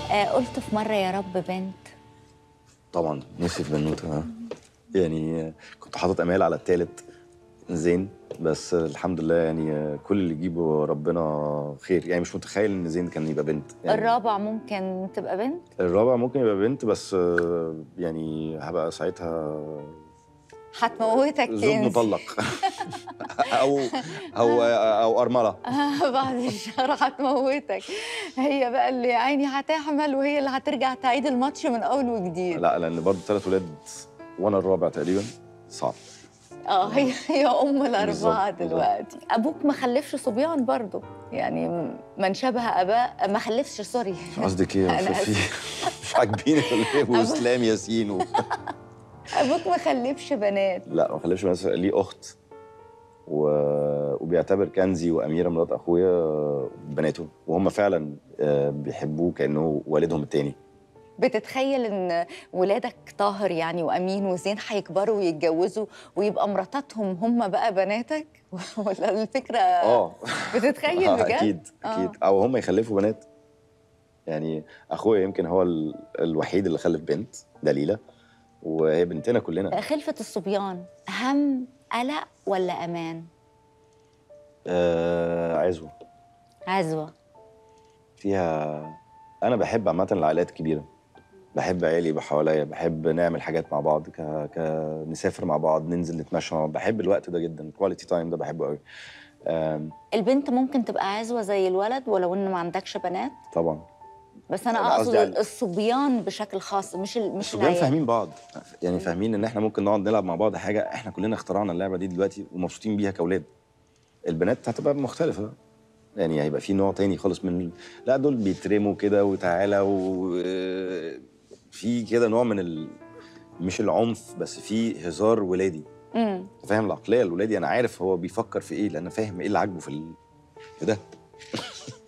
آه قلت في مره يا رب بنت طبعا نفسي في بنوته ها يعني كنت حاطط امال على التالت زين بس الحمد لله يعني كل اللي يجيبه ربنا خير يعني مش متخيل ان زين كان يبقى بنت يعني الرابع ممكن تبقى بنت الرابع ممكن يبقى بنت بس يعني هبقى ساعتها هتموتك زوج كنز مطلق او او او ارمله بعد الشهر هتموتك هي بقى اللي يا عيني هتحمل وهي اللي هترجع تعيد الماتش من اول وجديد لا لان برضه ثلاث ولاد وانا الرابع تقريبا صعب اه هي هي ام الاربعه بالظبط، دلوقتي ابوك ما خلفش صبيان برضه يعني من شبه اباء ما خلفش سوري قصدك ايه أنا يا في مش عاجبيني ولا ايه واسلام ياسين و... ابوك ما خلفش بنات لا ما خلفش بس ليه اخت و... وبيعتبر كنزي واميره مرات اخويا بناته وهم فعلا آه، بيحبوه كانه والدهم التاني بتتخيل ان ولادك طاهر يعني وامين وزين هيكبروا ويتجوزوا ويبقى مراتاتهم هم بقى بناتك ولا الفكره اه بتتخيل آه، بجد اكيد اكيد او هم يخلفوا بنات يعني اخويا يمكن هو ال... الوحيد اللي خلف بنت دليله وهي بنتنا كلنا خلفة الصبيان هم قلق ولا امان آه عزوه عزوه فيها انا بحب عامه العائلات الكبيره بحب عيالي يبقى حواليا بحب نعمل حاجات مع بعض ك... ك... نسافر مع بعض ننزل نتمشى مع بعض بحب الوقت ده جدا الكواليتي تايم ده بحبه قوي آم، البنت ممكن تبقى عزوه زي الولد ولو ان ما عندكش بنات طبعا بس انا أنا اقصد قصدي على- الصبيان بشكل خاص مش ال... مش الصبيان العيال فاهمين بعض يعني فاهمين ان احنا ممكن نقعد نلعب مع بعض حاجه احنا كلنا اخترعنا اللعبه دي دلوقتي ومبسوطين بيها كاولاد البنات هتبقى مختلفه يعني هيبقى في نوع تاني خالص من ال... لا دول بيترموا كده وتعالى و آه، في كده نوع من ال... مش العنف بس في هزار ولادي امم فاهم العقليه الولادي انا عارف هو بيفكر في ايه لان فاهم ايه اللي عاجبه في ال... في ده